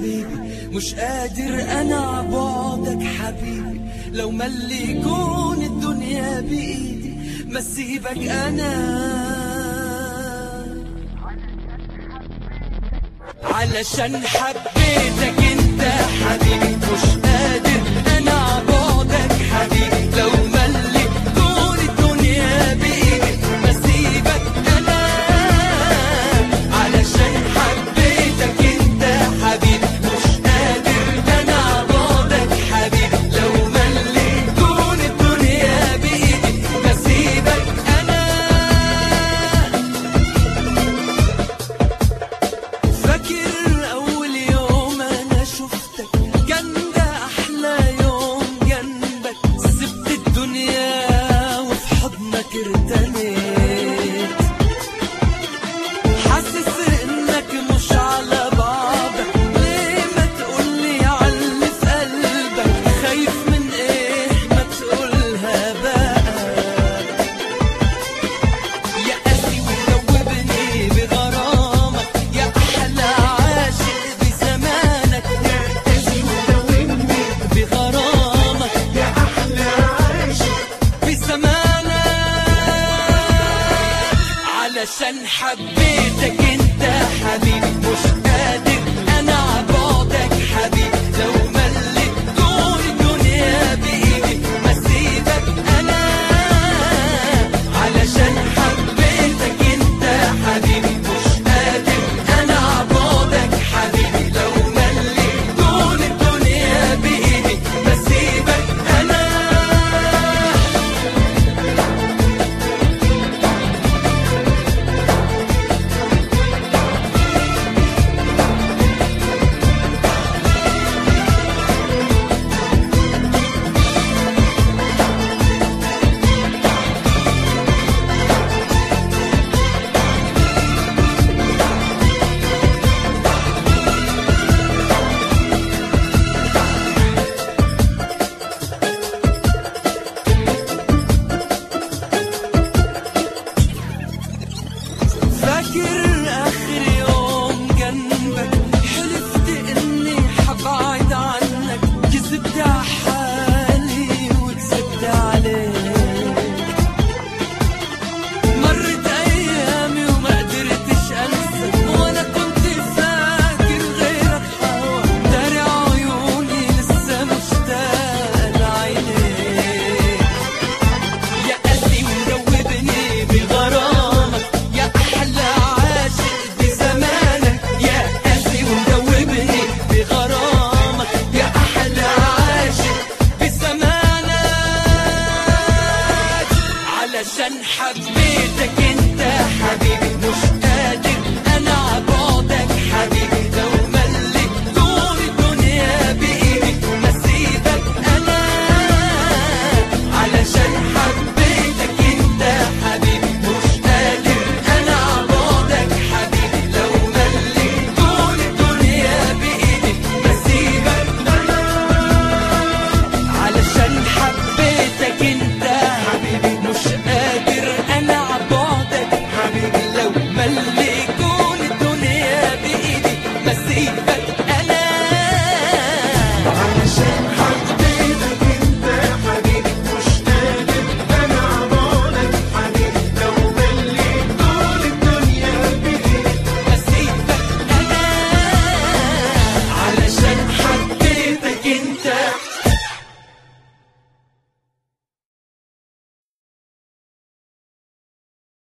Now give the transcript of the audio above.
حبيبي مش قادر انا عبعدك حبيبي لو ملي يكون الدنيا بايدي ما سيبك انا علشان حبيتك انت حبيبي مش قادر انا عبعدك حبيبي لو ملي كون الدنيا بايدي بسيبك انا علشان حبيتك انت حبيبي مش قادر انا عبعدك حبيبي لو ملي كون الدنيا بايدي بسيبك انا فاكر أول يوم أنا شفتك كان ده أحلى يوم جنبك سبت الدنيا وفي حضنك ارتنيت حاسس إنك مش على بعضك ليه ما تقولي على في قلبك خايف من إيه ما تقولها بقى يا قاسي وذوبني بغرامك يا احلى عاشق بزمانك يا قاسي وذوبني بغرامك يا احلى عاشق بزمانك علشان حبيتك انت حبيبي